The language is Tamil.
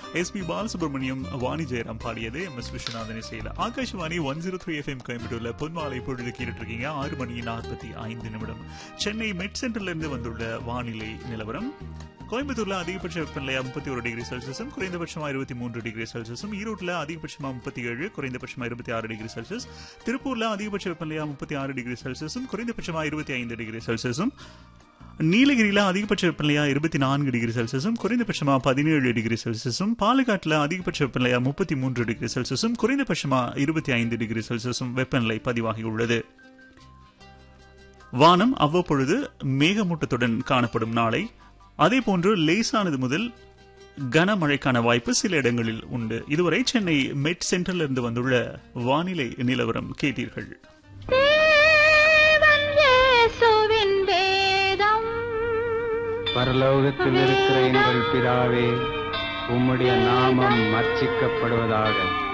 எஸ் பி பாலசுப்ரமணியம் வாணி ஜெயராம் பாடியது எம் எஸ் விஸ்வநாதன் இசையில் Akashvani one zero three FM கோயம்புத்தூர்ல பொன்மாலை பொழுது கேட்டுட்டு இருக்கீங்க ஆறு மணி நாற்பத்தி ஐந்து நிமிடம் சென்னை மெட் சென்டர்ல இருந்து வந்துள்ள வானிலை நிலவரம் கோயம்புத்தூர்ல அதிகபட்ச வெப்பநிலையா முப்பத்தி ஒரு டிகிரி செல்சியஸும் குறைந்தபட்சமா இருபத்தி மூன்று டிகிரி செல்சியஸும் ஈரோட்ல அதிகபட்சமா முப்பத்தி ஏழு குறைந்தபட்சமா இருபத்தி ஆறு டிகிரி செல்சியஸ் திருப்பூர்ல அதிகபட்ச வெப்பநிலையா முப்பத்தி ஆறு டிகிரி செல்சியஸும் குறைந்தபட்சமா இருபத்தி ஐந்து டிகிரி செல்சியஸும் நீலகிரியில அதிகபட்ச வெப்பநிலையா இருபத்தி நான்கு டிகிரி செல்சியஸும் குறைந்தபட்சமா பதினேழு டிகிரி செல்சியஸும் பாலக்காட்டுல அதிகபட்ச வெப்பநிலையா முப்பத்தி மூன்று டிகிரி செல்சியஸும் குறைந்தபட்சமா இருபத்தி ஐந்து டிகிரி செல்சியஸும் வெப்பநிலை பதிவாகியுள்ளது வானம் அவ்வப்பொழுது மேகமூட்டத்துடன் காணப்படும் நாளை அதேபோன்று லேசானது முதல் கனமழைக்கான வாய்ப்பு சில இடங்களில் உண்டு இதுவரை சென்னை மெட் சென்டரில் இருந்து வந்துள்ள வானிலை நிலவரம் கேட்டீர்கள் தேவன் இயேசுவின் வேதம் பரலோகத்தில் இருக்கிற எங்கள் பிதாவே உம்முடைய நாமம் அர்ச்சிக்கப்படுவதாக